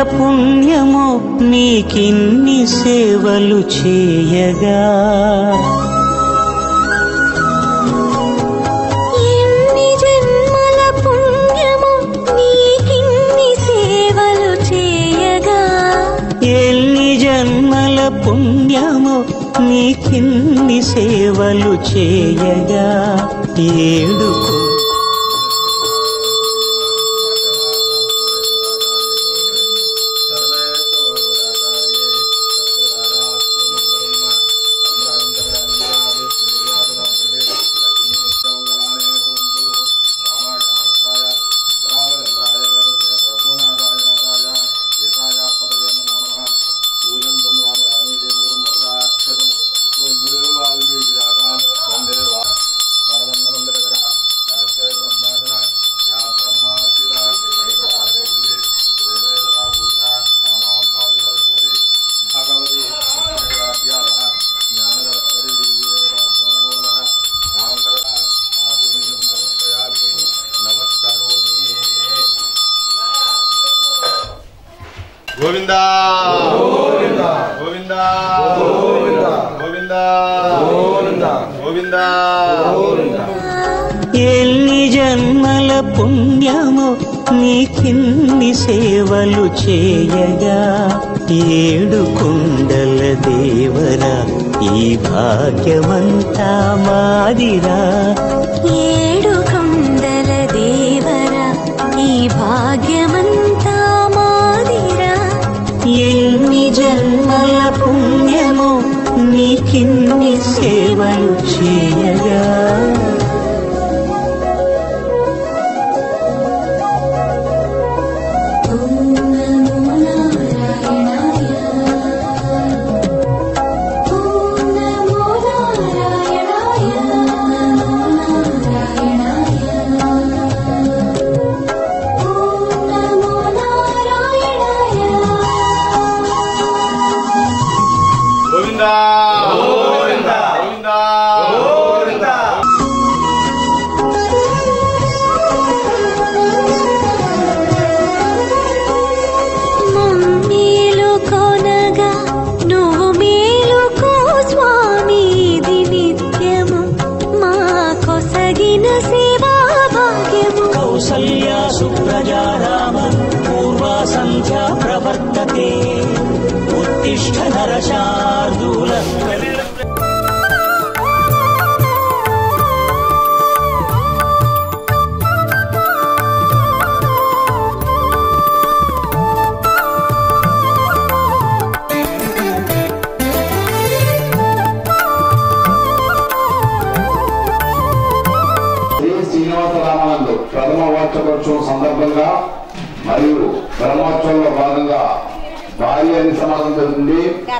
పుణ్యము నీకిన్ని సేవలు చేయగా ఎన్ని జన్మల పుణ్యము నీకిన్ని సేవలు చేయగా ఎన్ని జన్మల పుణ్యము నీకిన్ని సేవలు చేయగా ఏడుకో గోవిందా గోవిందా గోవిందా గోవిందా ఎన్ని జన్మల పుణ్యము నీకిన్ని సేవలు చేయగా ఏడు కుండల దేవరా ఈ భాగ్యమంతా మాదిరా ఏడు కొండల దేవరా ఈ భాగ్యమంతా మాదిరా ఎన్ని జన్మల పుణ్యము నీకిన్ని సేవలు చేయగా ఓం నమో నారాయణాయ ఓం నమో నారాయణాయ నారాయణాయ ఓం నమో నారాయణాయ గోవిందా గోవిందా గోవిందా మమ్మేలు కొనగా నువ్వు మేలుకో స్వామి ఇది నిత్యము మా కొసగిన సేవా భాగ్యము కౌసల్యా సుప్రజారామ పూర్వా సంధ్యా ప్రవర్తతే ఉత్తిష్ట నరశార్దూల శ్రీ శ్రీనివాస రామానందు ప్రథమ వార్షికోత్సవం సందర్భంగా మరియు బ్రహ్మోత్సవంలో భాగంగా భారీ అన్ని సమాజం జరుగుతుంది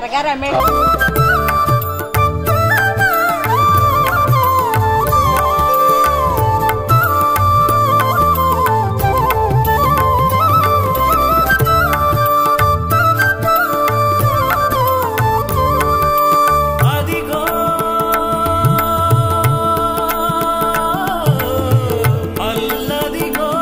అదిగో అల్లదిగో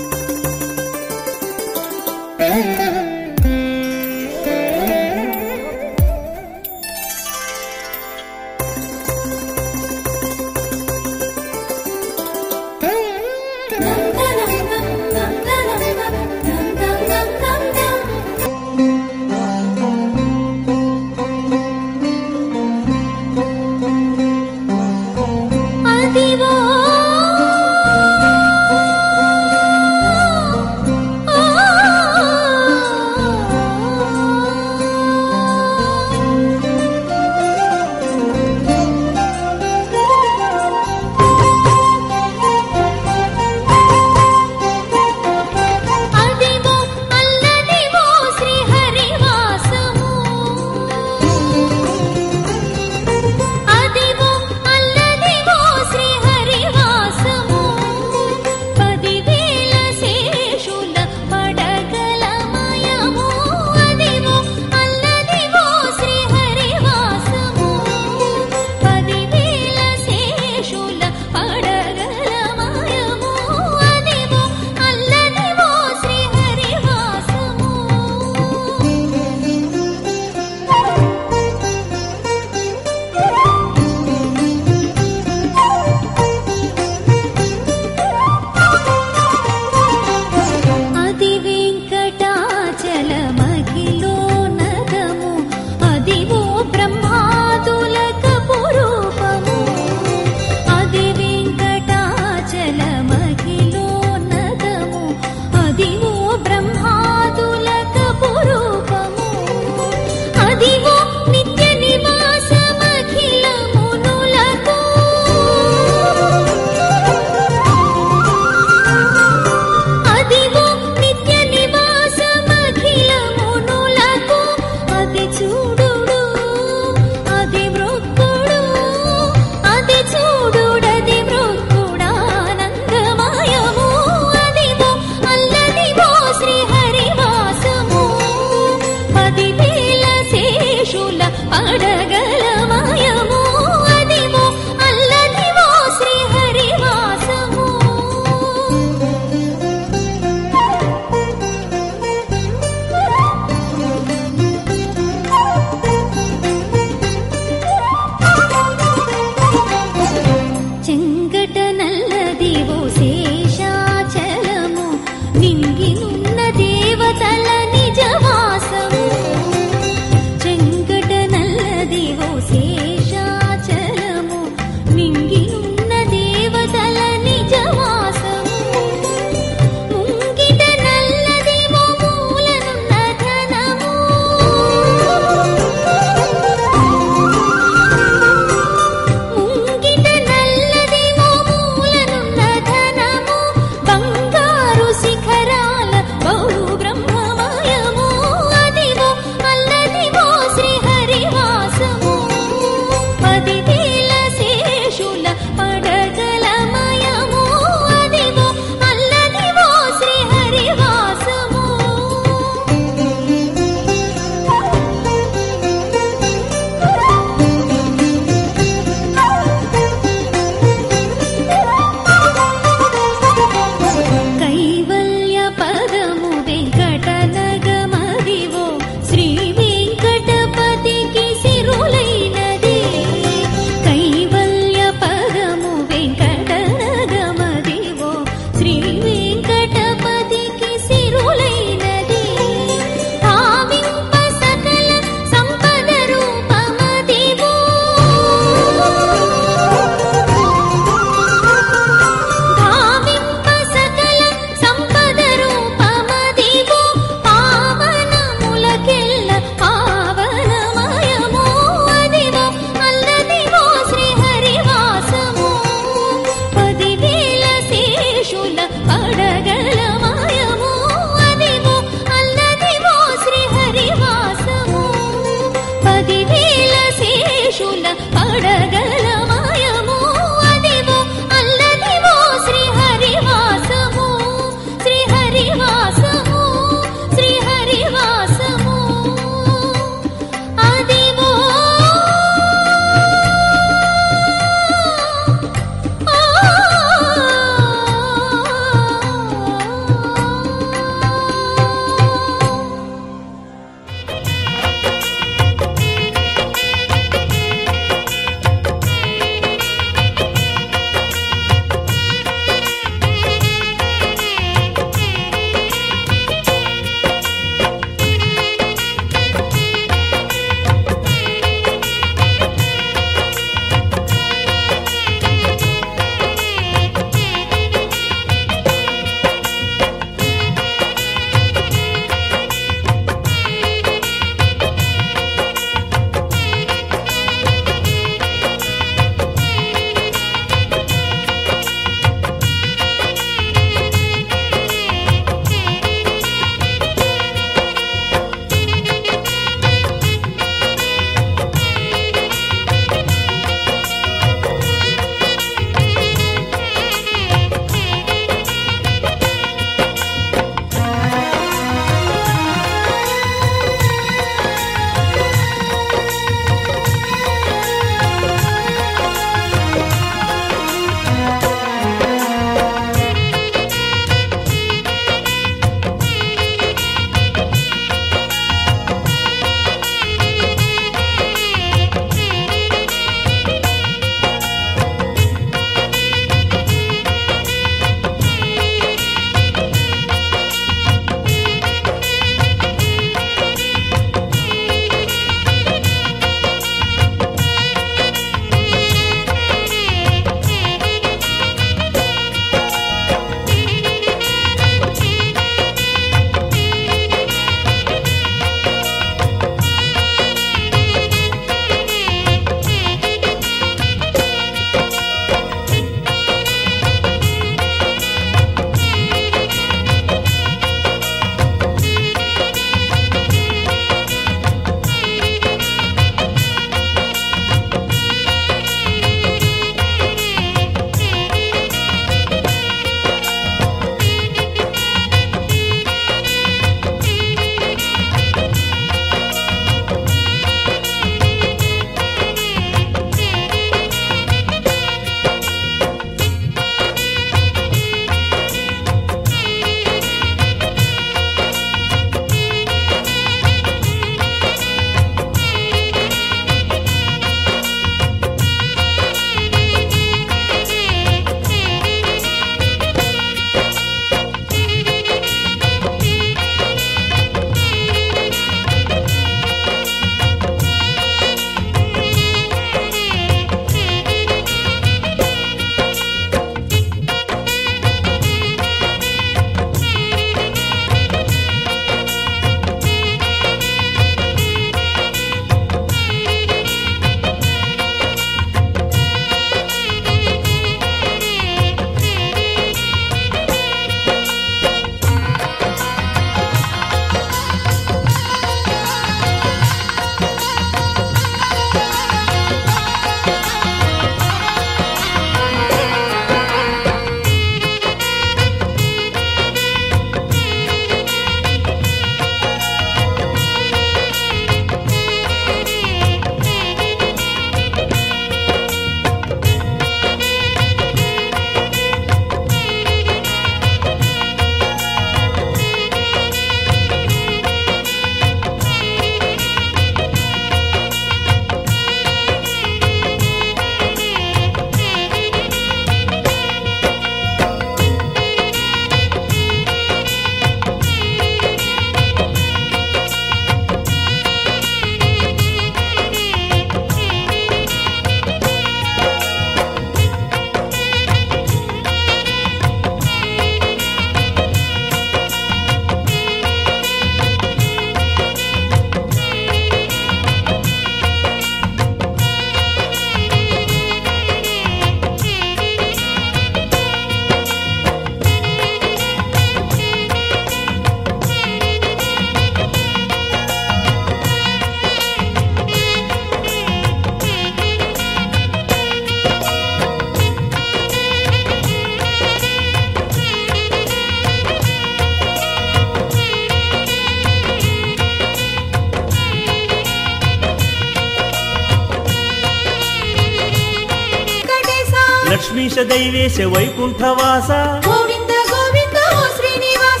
లక్ష్మీశ దైవేశ వైకుంఠవాస గోవింద గోవింద ఓ శ్రీనివాస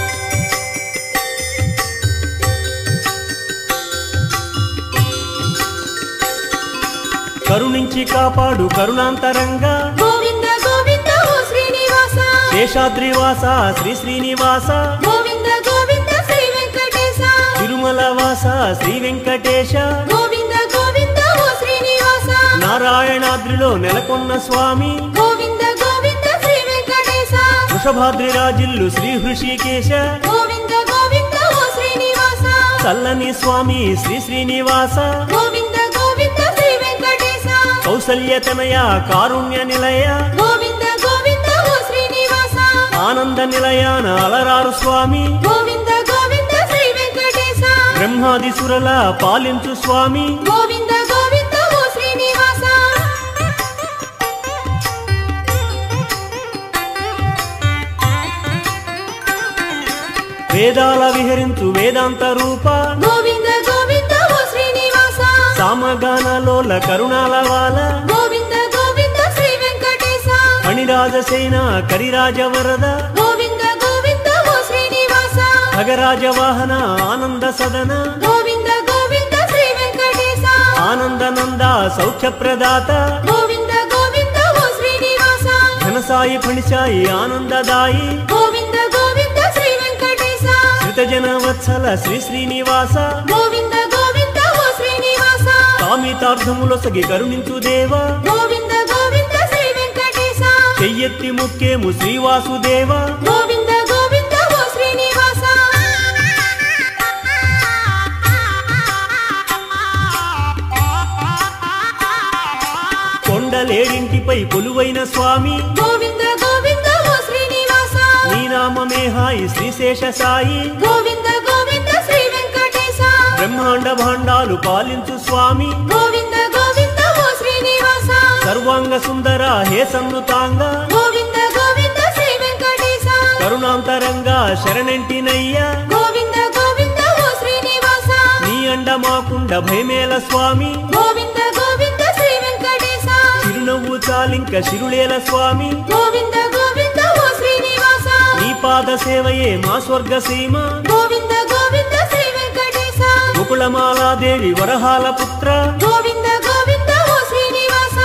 కరుణించి కాపాడు కరుణాంతరంగా గోవింద గోవింద ఓ శ్రీనివాస శేషాద్రివాస శ్రీ శ్రీనివాస గోవింద గోవింద శ్రీ వెంకటేశ తిరుమల వాస శ్రీ వెంకటేశ గోవింద గోవింద ఓ శ్రీనివాస నారాయణాద్రిలో నెలకొన్న స్వామి గోవింద గోవింద శ్రీ వెంకటేశ వృషభాద్రి రాజిల్లు శ్రీ హృషికేశ గోవింద గోవింద ఓ శ్రీనివాస చల్లని స్వామి శ్రీ శ్రీనివాస గోవింద గోవింద శ్రీ వెంకటేశ కౌసల్యతనయ కారుణ్య నిలయ గోవింద గోవింద ఓ శ్రీనివాస ఆనంద నిలయాన అలరారు స్వామి గోవింద గోవింద శ్రీ వెంకటేశ బ్రహ్మాది సురల పాలించు స్వామి గోవింద గోవింద ఓ శ్రీనివాస వేదాల విహరించు వేదాంత రూప గోవింద గోవింద ఓ శ్రీనివాస సామగానలోల కరుణాల వాల గోవింద గోవింద శ్రీ వెంకటేశ ఫణిరాజసేన కరిరాజ వరద గోవింద గోవింద ఓ శ్రీనివాస ఖగరాజ వాహన ఆనంద సదన గోవింద గోవింద శ్రీ వెంకటేశ ఆనందనంద సౌఖ్య ప్రదాత గోవింద గోవింద ఓ శ్రీనివాస ఘనసాయి ఫణిసాయి ఆనందదాయి గోవింద గోవింద శ్రీ వెంకటేశ శ్రితజన వత్సల శ్రీ శ్రీనివాస గోవింద గోవింద ఓ శ్రీనివాస కామితార్థములొసగి కరుణించు దేవా గోవింద గోవింద శ్రీ వెంకటేశ చెయ్యెత్తి ముక్కేము శ్రీవాసుదేవ గోవింద గోవింద ఓ శ్రీనివాస కొండలేడింటిపై కొలువైన స్వామి గోవింద గోవింద ఓ శ్రీనివాస నీ నామమే హాయి శ్రీశేష సాయి గోవింద గోవింద శ్రీ వెంకటేశ బ్రహ్మాండ భాండాలు పాలించు స్వామి గోవింద గోవింద ఓ శ్రీనివాస సర్వాంగ సుందర హే సన్నుతాంగ గోవింద గోవింద శ్రీ వెంకటేశ కరుణాంతరంగా శరణంటినయ్యా గోవింద గోవింద ఓ శ్రీనివాస నీ అండ మాకుండ భయమేల స్వామి గోవింద గోవింద శ్రీ వెంకటేశ చిరునవ్వు చాలింక శిరులేల స్వామి గోవింద గోవింద ఓ శ్రీనివాస నీ పాద సేవయే మా స్వర్గ సీమ గోవింద గోవింద శ్రీ వెంకటేశ ముకుళమాలాదేవి వరహాల పుత్ర గోవింద గోవింద ఓ శ్రీనివాస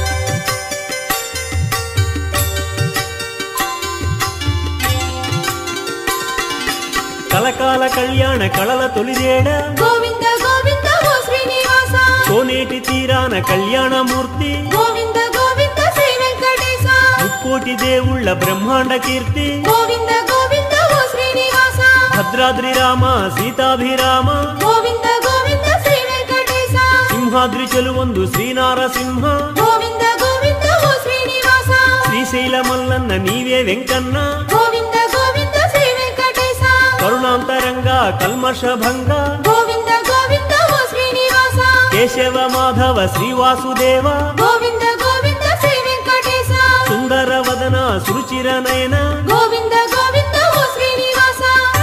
కలకాల కళ్యాణ కళల తొలిదేడ గోవింద గోవింద ఓ శ్రీనివాస కోనేటి తీరాన కళ్యాణమూర్తి గోవింద గోవింద శ్రీ వెంకటేశ ముక్కోటి దేవుళ్ళ బ్రహ్మాండ కీర్తి గోవింద గోవింద ఓ శ్రీనివాస భద్రాద్రి రామ సీతాభిరామ గోవింద గోవింద శ్రీ వెంకటేశ సింహాద్రి చెలువొందు శ్రీనారసింహ గోవింద గోవింద ఓ శ్రీనివాస శ్రీశైల మల్లన్న నీవే వెంకన్న గోవింద గోవింద శ్రీ వెంకటేశ కరుణాంతరంగా కల్మషభంగ గోవింద గోవింద ఓ శ్రీనివాస కేశవ మాధవ శ్రీవాసుదేవ గోవింద గోవింద శ్రీ వెంకటేశ సుందర వదన సురుచిర నయన గోవింద గోవింద ఓ శ్రీనివాస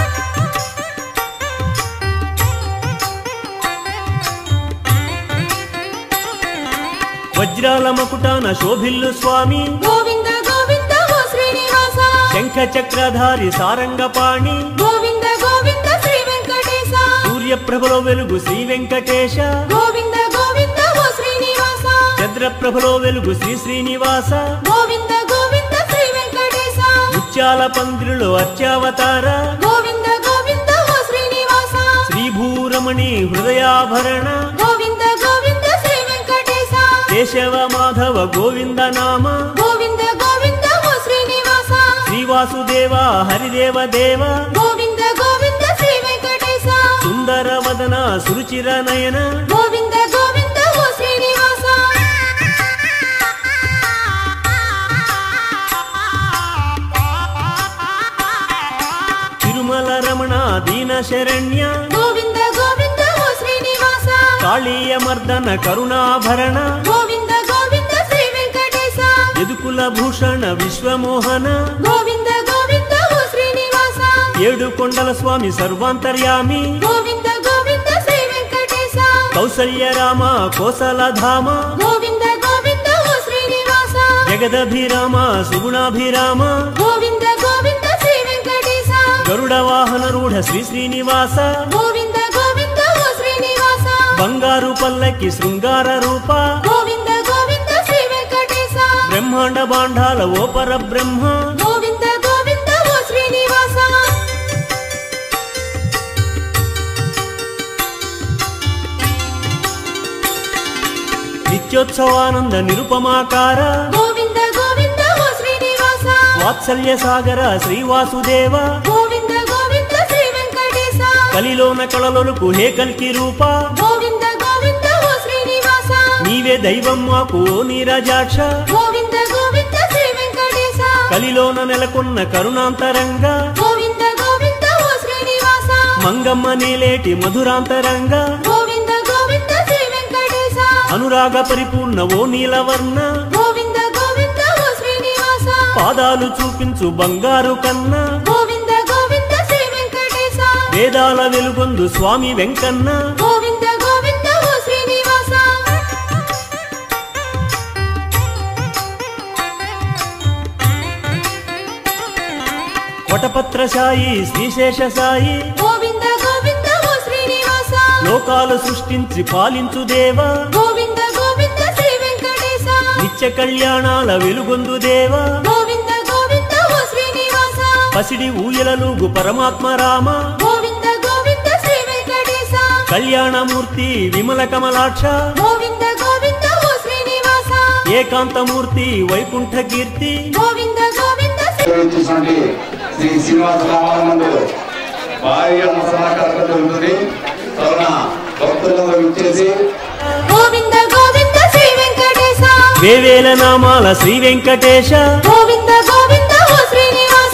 వజ్రాల మకుటాన శోభిల్లు స్వామి గోవింద గోవింద ఓ శ్రీనివాస శంఖ చక్రధారి సారంగపాణి గోవింద గోవింద శ్రీ వెంకటేశ సూర్యప్రభలో వెలుగు శ్రీ వెంకటేశ గోవింద గోవింద ఓ శ్రీనివాస చంద్రప్రభలో వెలుగు శ్రీ శ్రీనివాస గోవింద గోవింద శ్రీ వెంకటేశ ముత్యాల పందిరిలో అర్చావతార గోవింద గోవింద ఓ శ్రీనివాస శ్రీభూరమణి హృదయాభరణ గోవింద గోవింద శ్రీ వెంకటేశ కేశవ మాధవ గోవింద నామ గోవింద గోవింద ఓ శ్రీనివాస శ్రీవాసుదేవ హరిదేవ దేవ గోవింద గోవింద శ్రీ వెంకటేశ సుందర వదన సురుచిర నయన గోవింద గోవింద ఓ శ్రీనివాస తిరుమల రమణ దీన శరణ్య గోవింద గోవింద ఓ శ్రీనివాస కాళీయ మర్దన కరుణాభరణ గోవింద గోవింద శ్రీ వెంకటేశ యదుకుల భూషణ విశ్వమోహన గోవింద గోవింద ఓ శ్రీనివాస ఏడు కొండల స్వామి సర్వాంతర్యామి గోవింద గోవింద శ్రీ వెంకటేశ కౌసల్య రామ కోసల ధామ గోవింద గోవింద ఓ శ్రీనివాస జగదభిరామ సుగుణాభిరామ గోవింద గోవింద శ్రీ వెంకటేశ గరుడ వాహన రూఢ శ్రీ శ్రీనివాస గోవింద గోవింద ఓ శ్రీనివాస బంగారు పల్లకి శృంగార రూప గోవింద గోవింద శ్రీ వెంకటేశ బ్రహ్మాండ బాండాల ఓ పరబ్రహ్మ గోవింద గోవింద ఓ శ్రీనివాస నిత్యోత్సవానంద నిరుపమాకార గోవింద గోవింద ఓ శ్రీనివాస వాత్సల్య సాగర శ్రీవాసుదేవ గోవింద గోవింద శ్రీ వెంకటేశ కలిలోన కళలొలుకు హే కల్కి రూప గోవింద గోవింద ఓ శ్రీనివాస నీవే దైవం మాకు ఓ నీరజాక్ష గోవింద గోవింద శ్రీ వెంకటేశ కలిలోన నెలకొన్న కరుణాంతరంగ గోవింద గోవింద ఓ శ్రీనివాస మంగమ్మ నీలేటి మధురాంతరంగ గోవింద గోవింద శ్రీ వెంకటేశ అనురాగ పరిపూర్ణ ఓ నీలవర్ణ గోవింద గోవింద ఓ శ్రీనివాస పాదాలు చూపించు బంగారు కన్నా గోవింద గోవింద శ్రీ వెంకటేశ వేదాల వెలుగొందు స్వామి వెంకన్న గోవింద గోవింద ఓ శ్రీనివాస వటపత్ర సాయి శ్రీశేష సాయి గోవింద గోవింద ఓ శ్రీనివాస లోకాలు సృష్టించి పాలించు దేవా గోవింద గోవింద శ్రీ వెంకటేశ నిత్య కళ్యాణాల వెలుగొందు దేవా గోవింద గోవింద ఓ శ్రీనివాస పసిడి ఊయలలుగు పరమాత్మ రామ గోవింద గోవింద శ్రీ వెంకటేశ కళ్యాణమూర్తి విమల కమలాక్ష గోవింద గోవింద ఓ శ్రీనివాస ఏకాంతమూర్తి వైకుంఠ కీర్తి గోవింద గోవింద శ్రీ ఇచ్చినటువంటి శ్రీ శ్రీనివాస రామానందు భారీ అన్నసరణ కార్యక్రమం జరుగుతుంది కావున భక్తులందరూ ఇచ్చేసి గోవింద గోవింద శ్రీ వెంకటేశ వేవేల నామాల శ్రీ వెంకటేశ గోవింద గోవింద ఓ శ్రీనివాస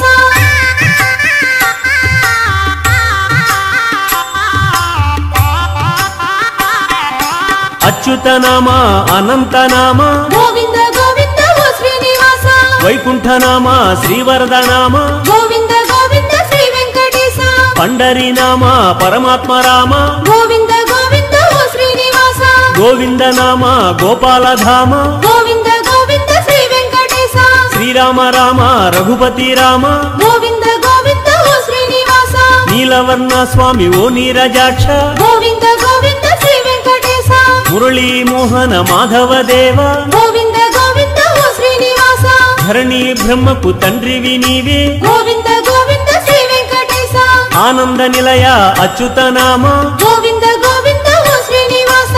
అచ్యుత నామ అనంత నామ గోవింద గోవింద ఓ శ్రీనివాస వైకుంఠ నామ శ్రీవరద నామ గోవింద గోవింద శ్రీ వెంకటేశ పండరి నామ పరమాత్మ రామ గోవింద గోవింద ఓ శ్రీనివాస గోవింద నామ గోపాలధామ గోవింద గోవింద శ్రీ వెంకటేశ శ్రీరామ రామ రఘుపతి రామ గోవింద గోవింద ఓ శ్రీనివాస నీలవర్ణ స్వామి ఓ నీరజాక్ష గోవింద గోవింద శ్రీ వెంకటేశ మురళీ మోహన మాధవ దేవ గోవింద గోవింద ఓ శ్రీనివాస ధరణి బ్రహ్మకు తండ్రివి నీవే గోవింద గోవింద శ్రీ వెంకటేశ ఆనంద నిలయ అచ్యుత నామ గోవింద గోవింద ఓ శ్రీనివాస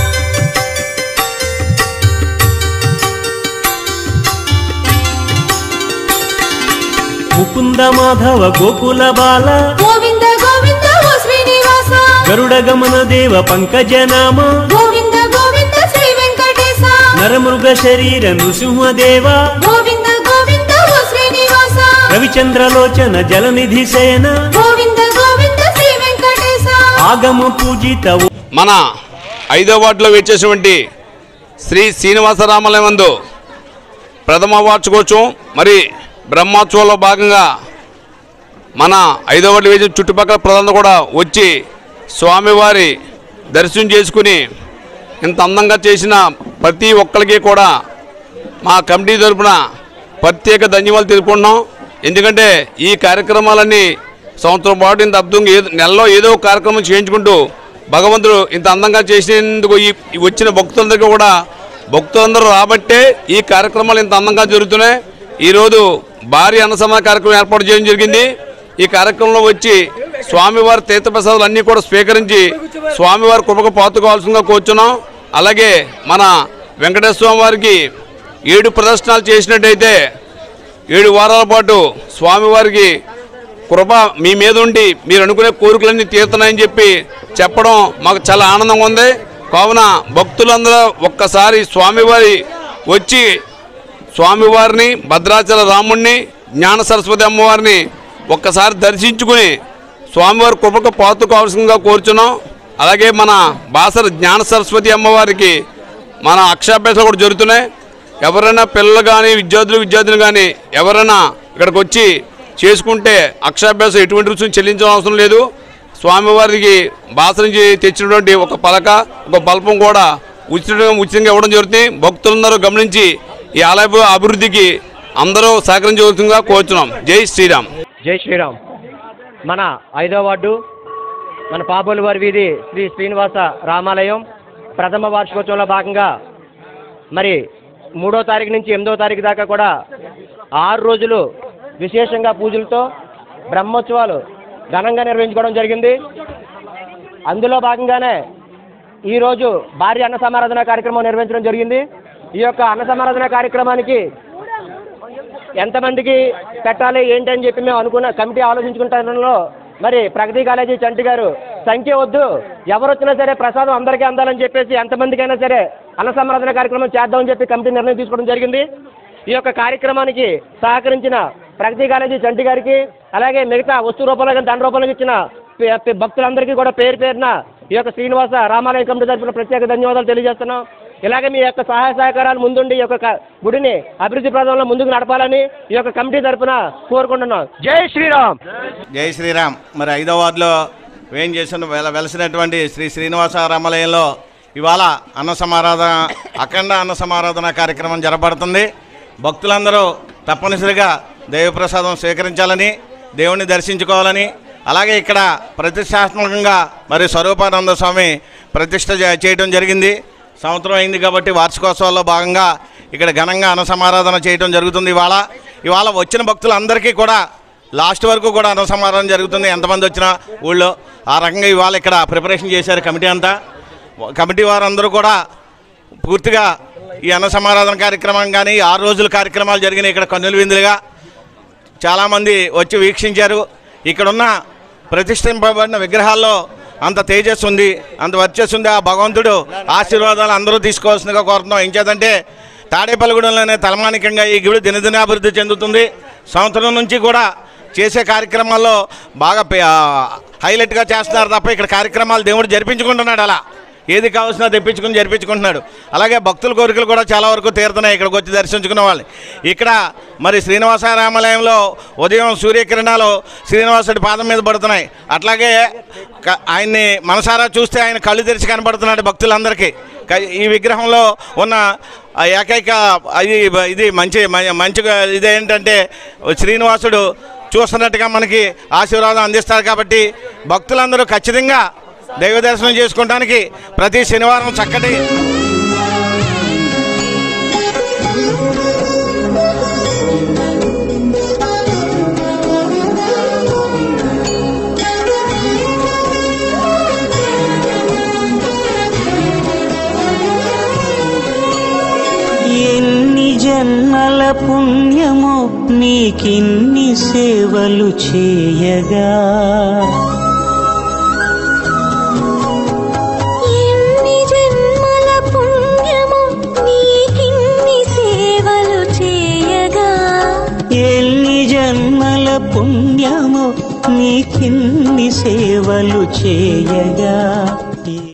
ముకుంద మాధవ గోకుల బాల గోవింద గోవింద ఓ శ్రీనివాస గరుడ గమన దేవ పంకజ నామ గోవింద గోవింద శ్రీ వెంకటేశ నరమృగ శరీర నృసింహదేవ గోవింద గోవింద ఓ శ్రీనివాస రవిచంద్రలోచన జలనిధి సేన గోవింద గోవింద శ్రీ వెంకటేశ ఆగమ పూజిత ఓ మన ఐదో వార్డులో వేచేసినటువంటి శ్రీ శ్రీనివాసరామలయందు ప్రథమ వార్షికోత్సవం మరి బ్రహ్మోత్సవంలో భాగంగా మన ఐదో వార్డు వేసిన చుట్టుపక్కల ప్రజలందరూ కూడా వచ్చి స్వామివారి దర్శనం చేసుకుని ఇంత అందంగా చేసిన ప్రతి ఒక్కరికి కూడా మా కమిటీ తరపున ప్రత్యేక ధన్యవాదాలు తెలుపుకుంటున్నాం ఎందుకంటే ఈ కార్యక్రమాలన్నీ సంవత్సరం పాటు ఇంత అద్భుతంగా ఏదో నెలలో ఏదో ఒక కార్యక్రమం చేయించుకుంటూ భగవంతుడు ఇంత అందంగా చేసేందుకు ఈ ఈ వచ్చిన భక్తులందరికీ కూడా భక్తులందరూ రాబట్టే ఈ కార్యక్రమాలు ఇంత అందంగా జరుగుతున్నాయి ఈరోజు భారీ అన్నసమ కార్యక్రమం ఏర్పాటు చేయడం జరిగింది ఈ కార్యక్రమంలో వచ్చి స్వామివారి తీర్థప్రసాదాలు అన్నీ కూడా స్వీకరించి స్వామివారి కృపకు పాతుకోవాల్సిందిగా కూర్చున్నాం అలాగే మన వెంకటేశ్వర స్వామి వారికి ఏడు ప్రదర్శనలు చేసినట్టయితే ఏడు వారాల పాటు స్వామివారికి కృప మీ మీద ఉండి మీరు అనుకునే కోరికలన్నీ తీరుతున్నాయని చెప్పి చెప్పడం మాకు చాలా ఆనందంగా ఉంది కావున భక్తులందరూ ఒక్కసారి స్వామివారి వచ్చి స్వామివారిని భద్రాచల రాముణ్ణి జ్ఞాన సరస్వతి అమ్మవారిని ఒక్కసారి దర్శించుకుని స్వామివారి కృపకు పాతు కావాల్సిందిగా కోరుచున్నాం అలాగే మన బాసర జ్ఞాన సరస్వతి అమ్మవారికి మన అక్షరాభ్యాసాలు కూడా జరుగుతున్నాయి ఎవరైనా పిల్లలు కానీ విద్యార్థులు విద్యార్థులు కానీ ఎవరైనా ఇక్కడికి వచ్చి చేసుకుంటే అక్షరాభ్యాసం ఎటువంటి రుచిని చెల్లించడం అవసరం లేదు స్వామివారికి బాస నుంచి తెచ్చినటువంటి ఒక పలక ఒక బల్పం కూడా ఉచితంగా ఉచితంగా ఇవ్వడం జరుగుతుంది భక్తులందరూ గమనించి ఈ ఆలయ అభివృద్ధికి అందరూ సహకరించవలసిందిగా కోరుతున్నాం జై శ్రీరామ్ జై శ్రీరామ్ మన ఐదో వార్డు మన పాపోలు వారి వీధి శ్రీ శ్రీనివాస రామాలయం ప్రథమ వార్షికోత్సవంలో భాగంగా మరి మూడో తారీఖు నుంచి ఎనిమిదో తారీఖు దాకా కూడా ఆరు రోజులు విశేషంగా పూజలతో బ్రహ్మోత్సవాలు ఘనంగా నిర్వహించుకోవడం జరిగింది అందులో భాగంగానే ఈరోజు భారీ అన్న సమారాధన కార్యక్రమం నిర్వహించడం జరిగింది ఈ యొక్క అన్న సమారాధన కార్యక్రమానికి ఎంతమందికి పెట్టాలి ఏంటి అని చెప్పి మేము అనుకున్న కమిటీ ఆలోచించుకుంటున్నలో మరి ప్రగతి కాలేజీ చంటి గారు సంఖ్య వద్దు ఎవరు వచ్చినా సరే ప్రసాదం అందరికీ అందాలని చెప్పేసి ఎంతమందికైనా సరే అన్న సమారాధన కార్యక్రమం చేద్దామని చెప్పి కమిటీ నిర్ణయం తీసుకోవడం జరిగింది ఈ యొక్క కార్యక్రమానికి సహకరించిన ప్రగతి కాలేజీ చంటి గారికి అలాగే మిగతా వస్తు రూపంలో కానీ దండ రూపంలో ఇచ్చిన పే- పే- భక్తులందరికీ కూడా పేరు పేరున ఈ యొక్క శ్రీనివాస రామాలయ కమిటీ తరఫున ప్రత్యేక ధన్యవాదాలు తెలియజేస్తున్నాం ఇలాగే మీ యొక్క సహాయ సహకారాలు ముందుండి ఈ యొక్క క- గుడిని అభివృద్ధి ప్రదంలో ముందుకు నడపాలని ఈ యొక్క కమిటీ తరఫున కోరుకుంటున్నాం జై శ్రీరామ్ జై శ్రీరామ్ మరి ఐదో వార్డులో వేం చేసిన వెల వెలసినటువంటి శ్రీ శ్రీనివాస రామాలయంలో ఇవాళ అన్న సమారాధన అఖండ అన్న సమారాధన కార్యక్రమం జరపడుతుంది భక్తులందరూ తప్పనిసరిగా దైవప్రసాదం స్వీకరించాలని దేవుణ్ణి దర్శించుకోవాలని అలాగే ఇక్కడ ప్రతిష్టాత్మకంగా మరి స్వరూపానంద స్వామి ప్రతిష్ట చే- చేయడం జరిగింది సంవత్సరం అయింది కాబట్టి వార్షికోత్సవాల్లో భాగంగా ఇక్కడ ఘనంగా అన్న సమారాధన చేయడం జరుగుతుంది ఇవాళ ఇవాళ వచ్చిన భక్తులందరికీ కూడా లాస్ట్ వరకు కూడా అన్న సమారాధన జరుగుతుంది ఎంతమంది వచ్చినా ఊళ్ళో ఆ రకంగా ఇవాళ ఇక్కడ ప్రిపరేషన్ చేశారు కమిటీ అంతా కమిటీ వారందరూ కూడా పూర్తిగా ఈ అన్న సమారాధన కార్యక్రమం కానీ ఆరు రోజుల కార్యక్రమాలు జరిగినాయి ఇక్కడ కన్నుల విందులుగా చాలామంది వచ్చి వీక్షించారు ఇక్కడున్న ప్రతిష్ఠింపబడిన విగ్రహాల్లో అంత తేజస్సు ఉంది అంత వర్చస్సు ఉంది ఆ భగవంతుడు ఆశీర్వాదాలు అందరూ తీసుకోవాల్సిందిగా కోరుతున్నాం ఏం చేద్దంటే తాడేపల్లిగూడెంలోనే తలమానికంగా ఈ గుడి దినదినాభివృద్ధి చెందుతుంది సంవత్సరం నుంచి కూడా చేసే కార్యక్రమాల్లో బాగా పే- ఆ, హైలైట్గా చేస్తున్నారు తప్ప ఇక్కడ కార్యక్రమాలు దేవుడు జరిపించుకుంటున్నాడు అలా ఏది కావాల్సినా తెప్పించుకుని జరిపించుకుంటున్నాడు అలాగే భక్తుల కోరికలు కూడా చాలా వరకు తీరుతున్నాయి ఇక్కడికి వచ్చి దర్శించుకునే వాళ్ళు ఇక్కడ మరి శ్రీనివాస రామాలయంలో ఉదయం సూర్యకిరణాలు శ్రీనివాసుడి పాదం మీద పడుతున్నాయి అట్లాగే క- ఆయన్ని మనసారా చూస్తే ఆయన కళ్ళు తెరిచి కనబడుతున్నాడు భక్తులందరికీ క- ఈ విగ్రహంలో ఉన్న ఆ ఏకైక ఇది ఇది మంచి మ- మంచిగా ఇదేంటంటే శ్రీనివాసుడు చూస్తున్నట్టుగా మనకి ఆశీర్వాదం అందిస్తారు కాబట్టి భక్తులందరూ ఖచ్చితంగా దైవ దర్శనం చేసుకోవడానికి ప్రతి శనివారం చక్కటి ఎన్ని జన్మల పుణ్యమో నీకిన్ని సేవలు చేయగా ఎన్ని జన్మల పుణ్యము నీకిన్ని సేవలు చేయగా ఎన్ని జన్మల పుణ్యమో నీకిన్ని సేవలు చేయగా